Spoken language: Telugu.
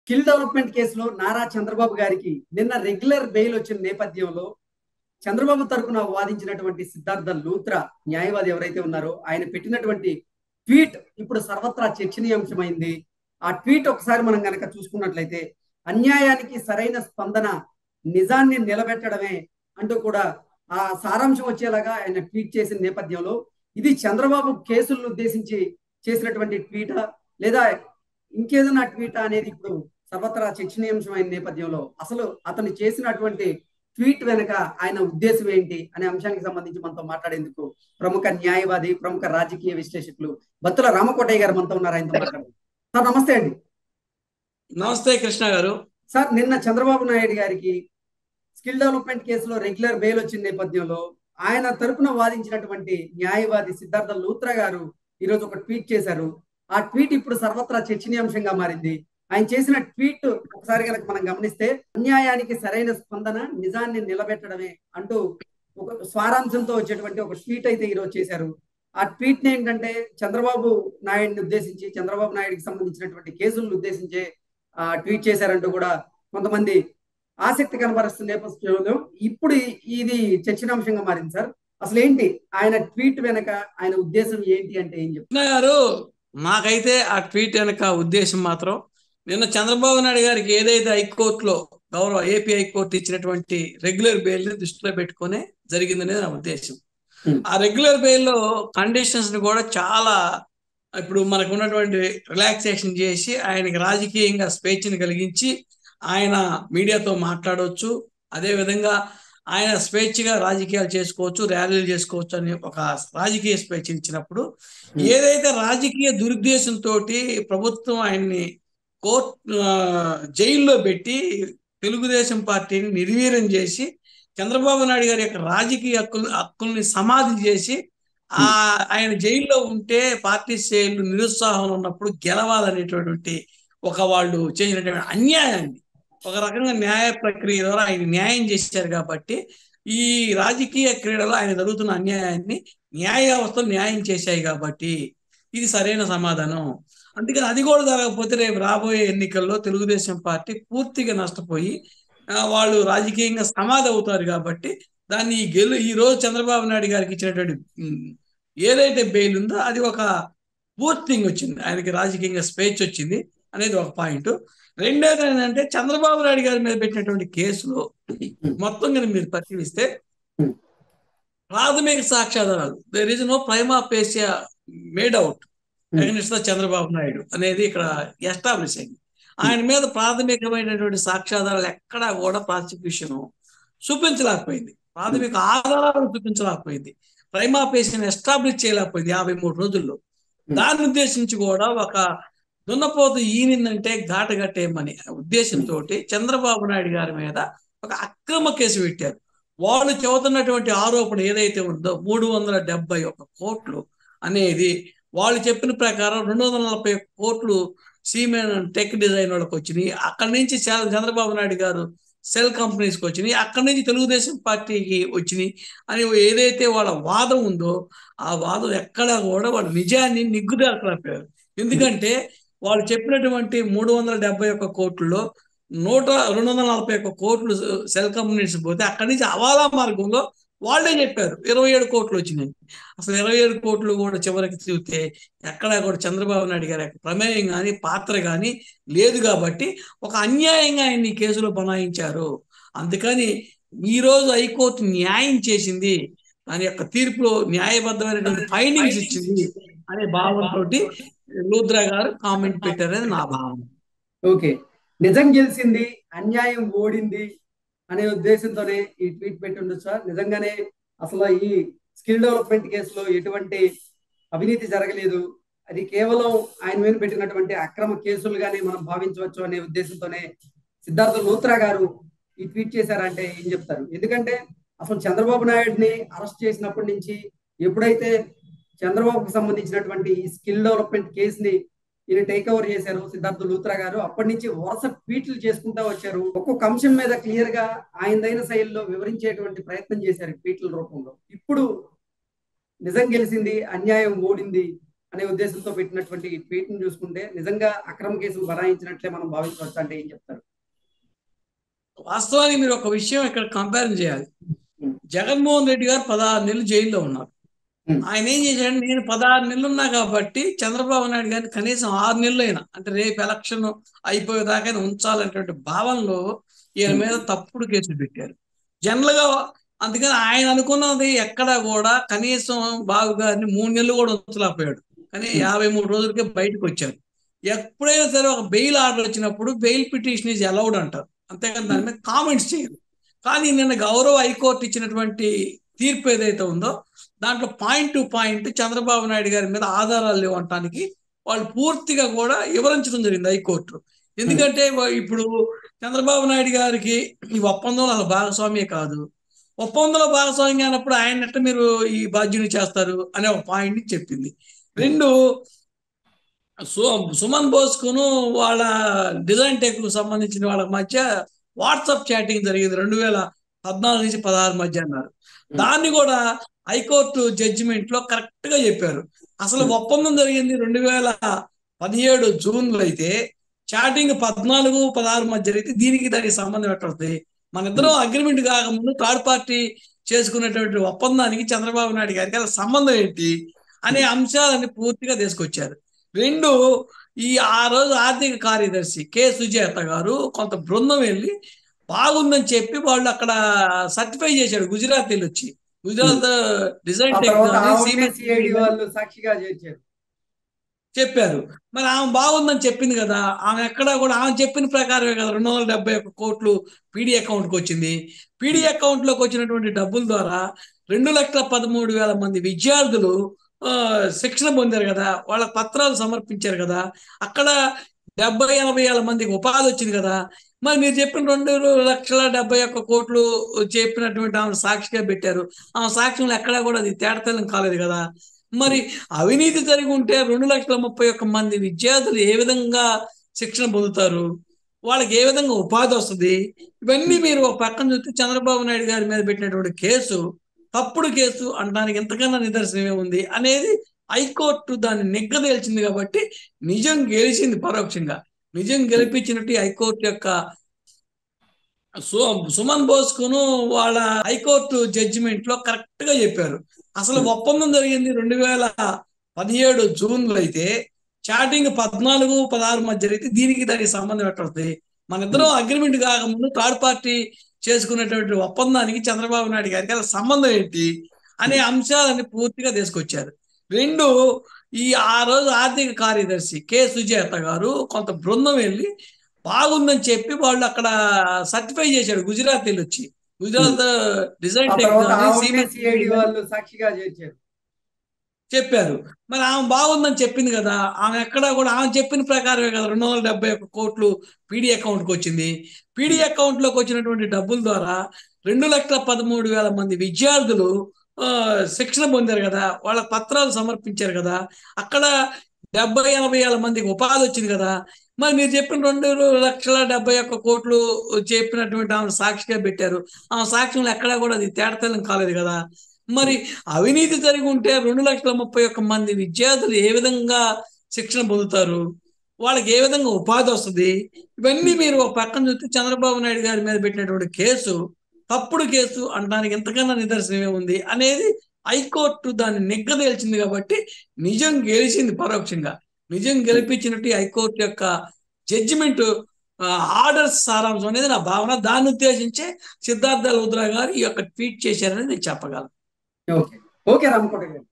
స్కిల్ డెవలప్మెంట్ కేసులో నారా చంద్రబాబు గారికి నిన్న రెగ్యులర్ బెయిల్ వచ్చిన నేపథ్యంలో చంద్రబాబు తరపున వాదించినటువంటి సిద్ధార్థ లూత్రా న్యాయవాది ఎవరైతే ఉన్నారో ఆయన పెట్టినటువంటి ట్వీట్ ఇప్పుడు సర్వత్రా చర్చనీయాంశమైంది ఆ ట్వీట్ ఒకసారి మనం గనక చూసుకున్నట్లయితే అన్యాయానికి సరైన స్పందన నిజాన్ని నిలబెట్టడమే అంటూ కూడా ఆ సారాంశం వచ్చేలాగా ఆయన ట్వీట్ చేసిన నేపథ్యంలో ఇది చంద్రబాబు కేసులను ఉద్దేశించి చేసినటువంటి ట్వీటా లేదా ఇంకేదైనా ట్వీటా అనేది ఇప్పుడు సర్వత్రా చర్చనీయాంశమైన నేపథ్యంలో అసలు అతను చేసినటువంటి ట్వీట్ వెనక ఆయన ఉద్దేశం ఏంటి అనే అంశానికి సంబంధించి మనతో మాట్లాడేందుకు ప్రముఖ న్యాయవాది ప్రముఖ రాజకీయ విశ్లేషకులు బత్తుల రామకోటయ్య గారు మనతో ఉన్నారు ఆయనతో మాట్లాడారు సార్ నమస్తే అండి నమస్తే కృష్ణ గారు సార్ నిన్న చంద్రబాబు నాయుడు గారికి స్కిల్ డెవలప్మెంట్ కేసులో రెగ్యులర్ బెయిల్ వచ్చిన నేపథ్యంలో ఆయన తరపున వాదించినటువంటి న్యాయవాది సిద్ధార్థ లూత్రా గారు ఈరోజు ఒక ట్వీట్ చేశారు ఆ ట్వీట్ ఇప్పుడు సర్వత్రా చర్చనీయాంశంగా మారింది ఆయన చేసిన ట్వీట్ ఒకసారి కనుక మనం గమనిస్తే అన్యాయానికి సరైన స్పందన నిజాన్ని నిలబెట్టడమే అంటూ ఒక స్వారాంశంతో వచ్చేటువంటి ఒక ట్వీట్ అయితే ఈరోజు చేశారు ఆ ట్వీట్ ఏంటంటే చంద్రబాబు నాయుడిని ఉద్దేశించి చంద్రబాబు నాయుడికి సంబంధించినటువంటి కేసులను ఉద్దేశించే ఆ ట్వీట్ చేశారంటూ కూడా కొంతమంది ఆసక్తి కనబరుస్తున్న నేపథ్యంలో ఇప్పుడు ఇది చర్చనాంశంగా మారింది సార్ అసలు ఏంటి ఆయన ట్వీట్ వెనక ఆయన ఉద్దేశం ఏంటి అంటే ఏం చెప్తారు కృష్ణ గారు నాకైతే ఆ ట్వీట్ వెనక ఉద్దేశం మాత్రం నిన్న చంద్రబాబు నాయుడు గారికి ఏదైతే హైకోర్టులో గౌరవ ఏపీ హైకోర్టు ఇచ్చినటువంటి రెగ్యులర్ బెయిల్ ని దృష్టిలో పెట్టుకునే జరిగిందనేది నా ఉద్దేశం ఆ రెగ్యులర్ బెయిల్ లో కండిషన్స్ ని కూడా చాలా ఇప్పుడు మనకు ఉన్నటువంటి రిలాక్సేషన్ చేసి ఆయనకి రాజకీయంగా స్వేచ్ఛను కలిగించి ఆయన మీడియాతో మాట్లాడవచ్చు అదే విధంగా ఆయన స్వేచ్ఛగా రాజకీయాలు చేసుకోవచ్చు ర్యాలీలు చేసుకోవచ్చు అని ఒక రాజకీయ స్వేచ్ఛ ఇచ్చినప్పుడు ఏదైతే రాజకీయ దురుద్దేశంతో ప్రభుత్వం ఆయన్ని కోర్ట్ జైల్లో పెట్టి తెలుగుదేశం పార్టీని నిర్వీర్యం చేసి చంద్రబాబు నాయుడు గారి యొక్క రాజకీయ హక్కులు హక్కుల్ని సమాధి చేసి ఆ ఆయన జైల్లో ఉంటే పార్టీ శ్రేణులు నిరుత్సాహంలో ఉన్నప్పుడు గెలవాలనేటటువంటి ఒక వాళ్ళు చేసినటువంటి అన్యాయాన్ని ఒక రకంగా న్యాయ ప్రక్రియ ద్వారా ఆయన న్యాయం చేశారు కాబట్టి ఈ రాజకీయ క్రీడలో ఆయన జరుగుతున్న అన్యాయాన్ని న్యాయ వ్యవస్థలు న్యాయం చేశాయి కాబట్టి ఇది సరైన సమాధానం అందుకని అది కూడా జరగకపోతే రేపు రాబోయే ఎన్నికల్లో తెలుగుదేశం పార్టీ పూర్తిగా నష్టపోయి వాళ్ళు రాజకీయంగా సమాధి అవుతారు కాబట్టి దాన్ని గెలు ఈ రోజు చంద్రబాబు నాయుడు గారికి ఇచ్చినటువంటి ఏదైతే బెయిల్ ఉందో అది ఒక పూర్తింగ్ వచ్చింది ఆయనకి రాజకీయంగా స్వేచ్ఛ వచ్చింది అనేది ఒక పాయింట్ రెండోది ఏంటంటే చంద్రబాబు నాయుడు గారి మీద పెట్టినటువంటి కేసులో మొత్తం కనుక మీరు పరిశీలిస్తే ప్రాథమిక సాక్ష్యాధారాలు there is no prima facie made out against Chandrababu Naidu అనేది ఇక్కడ ఎస్టాబ్లిష్ అయింది ఆయన మీద ప్రాథమికమైనటువంటి సాక్ష్యాధారాలు ఎక్కడా కూడా ప్రాసిక్యూషన్ చూపించలేకపోయింది ప్రాథమిక ఆధారాలు చూపించలేకపోయింది ప్రైమా పేసిని ఎస్టాబ్లిష్ చేయలేకపోయింది యాభై మూడు రోజుల్లో దాన్ని ఉద్దేశించి కూడా ఒక దున్నపోతు ఈనిందంటే ఘాట కట్టేయమని ఉద్దేశంతో చంద్రబాబు నాయుడు గారి మీద ఒక అక్రమ కేసు పెట్టారు వాళ్ళు చెబుతున్నటువంటి ఆరోపణ ఏదైతే ఉందో మూడు వందల డెబ్బై ఒక కోట్లు అనేది వాళ్ళు చెప్పిన ప్రకారం రెండు వందల నలభై కోట్లు సీమెన్ టెక్ డిజైన్ వాళ్ళకి వచ్చినాయి అక్కడి నుంచి చంద్రబాబు నాయుడు గారు సెల్ కంపెనీస్కి వచ్చినాయి అక్కడి నుంచి తెలుగుదేశం పార్టీకి వచ్చినాయి అని ఏదైతే వాళ్ళ వాదం ఉందో ఆ వాదం ఎక్కడా కూడా వాళ్ళ నిజాన్ని నిగ్గుదాకలేపారు ఎందుకంటే వాళ్ళు చెప్పినటువంటి మూడు వందల డెబ్బై ఒక్క కోట్లలో నూట రెండు వందల నలభై ఒక్క కోట్లు సెల్ కంపెనీస్ పోతే అక్కడి నుంచి అవాలా మార్గంలో వాళ్ళే చెప్పారు ఇరవై ఏడు కోట్లు వచ్చినాయి అసలు ఇరవై ఏడు కోట్లు కూడా చివరికి చూస్తే ఎక్కడా కూడా చంద్రబాబు నాయుడు గారి ప్రమేయం కానీ పాత్ర కానీ లేదు కాబట్టి ఒక అన్యాయంగా ఆయన ఈ కేసులో బనాయించారు అందుకని ఈ రోజు హైకోర్టు న్యాయం చేసింది దాని యొక్క తీర్పులో న్యాయబద్ధమైనటువంటి ఫైండింగ్స్ ఇచ్చింది అనే భావంతో లూద్రా గారు కామెంట్ పెట్టారని నా భావన ఓకే నిజం గెలిచింది అన్యాయం ఓడింది అనే ఉద్దేశంతోనే ఈ ట్వీట్ పెట్టుండదు సార్ నిజంగానే అసలు ఈ స్కిల్ డెవలప్మెంట్ కేసులో ఎటువంటి అవినీతి జరగలేదు అది కేవలం ఆయన మీద పెట్టినటువంటి అక్రమ కేసులుగానే మనం భావించవచ్చు అనే ఉద్దేశంతోనే సిద్ధార్థ లూత్రా గారు ఈ ట్వీట్ చేశారంటే ఏం చెప్తారు ఎందుకంటే అసలు చంద్రబాబు నాయుడిని అరెస్ట్ చేసినప్పటి నుంచి ఎప్పుడైతే చంద్రబాబుకి సంబంధించినటువంటి ఈ స్కిల్ డెవలప్మెంట్ కేసుని ఈయన టేక్ ఓవర్ చేశారు సిద్ధార్థ లూత్రా గారు అప్పటి నుంచి వరుస ట్వీట్లు చేసుకుంటా వచ్చారు ఒక్కొక్క అంశం మీద క్లియర్ గా ఆయనదైన శైలిలో వివరించేటువంటి ప్రయత్నం చేశారు ట్వీట్ల రూపంలో ఇప్పుడు నిజం గెలిచింది అన్యాయం ఓడింది అనే ఉద్దేశంతో పెట్టినటువంటి ఈ ట్వీట్ ను చూసుకుంటే నిజంగా అక్రమ కేసులు బనాయించినట్లే మనం భావించవచ్చు అంటే ఏం చెప్తారు వాస్తవానికి మీరు ఒక విషయం ఇక్కడ కంపేర్ చేయాలి జగన్మోహన్ రెడ్డి గారు పదహారు నెలలు జైల్లో ఉన్నారు Hmm. ఆయన ఏం చేశాడు నేను పదహారు నెలలు ఉన్నా కాబట్టి చంద్రబాబు నాయుడు గారిని కనీసం ఆరు నెలలు అయినా అంటే రేపు ఎలక్షన్ అయిపోయేదాకా ఉంచాలనేటువంటి భావనలో ఈయన మీద తప్పుడు కేసులు పెట్టారు జనరల్ గా అందుకని ఆయన అనుకున్నది ఎక్కడ కూడా కనీసం బాబు గారిని మూడు నెలలు కూడా ఉంచలేకపోయాడు కానీ యాభై మూడు రోజులకే బయటకు వచ్చారు ఎప్పుడైనా సరే ఒక బెయిల్ ఆర్డర్ వచ్చినప్పుడు బెయిల్ పిటిషన్ ఈజ్ అలౌడ్ అంటారు అంతేకాని దాని మీద కామెంట్స్ చేయరు కానీ నిన్న గౌరవ హైకోర్టు ఇచ్చినటువంటి తీర్పు ఏదైతే ఉందో దాంట్లో point to point Chandrababu Naidu గారి మీద ఆధారాలు లేవటానికి వాళ్ళు పూర్తిగా కూడా వివరించడం జరిగింది హైకోర్టు ఎందుకంటే వా- ఇప్పుడు చంద్రబాబు నాయుడు గారికి ఈ ఒప్పందంలో అసలు భాగస్వామ్యే కాదు ఒప్పందంలో భాగస్వామ్యం అయినప్పుడు ఆయన ఎట్ట మీరు ఈ బాధ్యుని చేస్తారు అనే ఒక పాయింట్ చెప్పింది రెండు సు సుమన్ బోస్కును వాళ్ళ డిజైన్ టెక్ కు సంబంధించిన వాళ్ళ మధ్య వాట్సాప్ చాటింగ్ జరిగింది రెండు వేల పద్నాలుగు నుంచి పదహారు మధ్య అన్నారు దాన్ని కూడా హైకోర్టు జడ్జిమెంట్ లో కరెక్ట్ గా చెప్పారు అసలు ఒప్పందం జరిగింది రెండు వేల పదిహేడు జూన్ లో అయితే చాటింగ్ పద్నాలుగు పదహారు మధ్య జరిగితే దీనికి దానికి సంబంధం ఎట్టుంది మన ఇద్దరం అగ్రిమెంట్ కాకముందు థర్డ్ పార్టీ చేసుకున్నటువంటి ఒప్పందానికి చంద్రబాబు నాయుడు గారికి అసలు సంబంధం ఏంటి అనే అంశాలని పూర్తిగా తీసుకొచ్చారు రెండు ఈ ఆ రోజు ఆర్థిక కార్యదర్శి కె సుజాత గారు కొంత బృందం వెళ్ళి బాగుందని చెప్పి వాళ్ళు అక్కడ సర్టిఫై చేశాడు గుజరాత్ వెళ్ళి వచ్చి గుజరాత్ డిజైన్ ఆ టెక్ తర్వాత కానీ ఆమె సిమెంట్ సిఐడి వాళ్ళు సాక్షిగా చేర్చారు చెప్పారు మరి ఆమె బాగుందని చెప్పింది కదా ఆమె ఎక్కడా కూడా ఆమె చెప్పిన ప్రకారమే కదా రెండు వందల డెబ్బై ఒక్క కోట్లు పీడీ అకౌంట్కి వచ్చింది పీడీ అకౌంట్లోకి వచ్చినటువంటి డబ్బుల ద్వారా రెండు లక్షల పదమూడు వేల మంది విద్యార్థులు ఆ, శిక్షణ పొందారు కదా వాళ్ళ పత్రాలు సమర్పించారు కదా అక్కడ డెబ్బై ఎనభై వేల మందికి ఉపాధి వచ్చింది కదా మరి మీరు చెప్పిన రెండు లక్షల డెబ్బై ఒక్క కోట్లు చెప్పినటువంటి ఆమె సాక్షిగా పెట్టారు ఆమె సాక్ష్యంలో ఎక్కడా కూడా అది తేడతెల్లం కాలేదు కదా మరి అవినీతి జరిగి ఉంటే రెండు లక్షల ముప్పై ఒక్క మంది విద్యార్థులు ఏ విధంగా శిక్షణ పొందుతారు వాళ్ళకి ఏ విధంగా ఉపాధి వస్తుంది ఇవన్నీ మీరు ఒక పక్కన చూస్తే చంద్రబాబు నాయుడు గారి మీద పెట్టినటువంటి కేసు తప్పుడు కేసు అనడానికి ఎంతకన్నా నిదర్శనం ఏముంది అనేది హైకోర్టు దాన్ని నిగ్గదేల్చింది కాబట్టి నిజం గెలిచింది పరోక్షంగా నిజం గెలిపించినట్టు ఈ హైకోర్టు యొక్క సు సుమన్ బోస్కును వాళ్ళ హైకోర్టు జడ్జిమెంట్ లో కరెక్ట్ గా చెప్పారు అసలు ఒప్పందం జరిగింది రెండు వేల పదిహేడు జూన్ లో అయితే చాటింగ్ పద్నాలుగు పదహారు మధ్య జరిగితే దీనికి దానికి సంబంధం ఎట్టుంది మన ఇద్దరం అగ్రిమెంట్ కాకముందు థర్డ్ పార్టీ చేసుకున్నటువంటి ఒప్పందానికి చంద్రబాబు నాయుడు గారికి అసలు సంబంధం ఏంటి అనే అంశాలని పూర్తిగా తీసుకొచ్చారు రెండు ఈ ఆ రోజు ఆర్థిక కార్యదర్శి కె సుజాత గారు కొంత బృందం వెళ్ళి బాగుందని చెప్పి వాళ్ళు అక్కడ సర్టిఫై చేశాడు గుజరాత్ వెళ్ళి వచ్చి గుజరాత్ డిజైన్ ఆ టెక్ తర్వాత కానీ ఆమె సిమెంట్ సిఐడి వాళ్ళు సాక్షిగా చేర్చారు చెప్పారు మరి ఆమె బాగుందని చెప్పింది కదా ఆమె ఎక్కడా కూడా ఆమె చెప్పిన ప్రకారమే కదా రెండు వందల డెబ్బై ఒక్క కోట్లు పీడీ అకౌంట్కి వచ్చింది పీడీ అకౌంట్లోకి వచ్చినటువంటి డబ్బుల ద్వారా రెండు లక్షల పదమూడు వేల మంది విద్యార్థులు ఆ, శిక్షణ పొందారు కదా వాళ్ళ పత్రాలు సమర్పించారు కదా అక్కడ డెబ్బై ఎనభై వేల మందికి ఉపాధి వచ్చింది కదా మరి మీరు చెప్పిన రెండు లక్షల డెబ్బై ఒక్క కోట్లు చెప్పినటువంటి ఆమె సాక్షిగా పెట్టారు ఆమె సాక్ష్యంలో ఎక్కడా కూడా అది తేడతెల్లం కాలేదు కదా మరి అవినీతి జరిగి ఉంటే రెండు లక్షల ముప్పై ఒక్క మంది విద్యార్థులు ఏ విధంగా శిక్షణ పొందుతారు వాళ్ళకి ఏ విధంగా ఉపాధి వస్తుంది ఇవన్నీ మీరు ఒక పక్కన చూస్తే చంద్రబాబు నాయుడు గారి మీద పెట్టినటువంటి కేసు తప్పుడు కేసు అనడానికి ఎంతకన్నా నిదర్శనం ఏముంది అనేది హైకోర్టు దాన్ని నిగ్గదేల్చింది కాబట్టి నిజం గెలిచింది పరోక్షంగా నిజం గెలిపించినట్టు ఈ హైకోర్టు యొక్క జడ్జిమెంట్ ఆర్డర్స్ సారాంశం అనేది నా భావన దాన్ని ఉద్దేశించే సిద్ధార్థ లుద్రా గారు ఈ యొక్క ట్వీట్ చేశారని నేను చెప్పగలను ఓకే ఓకే రామకోట గారు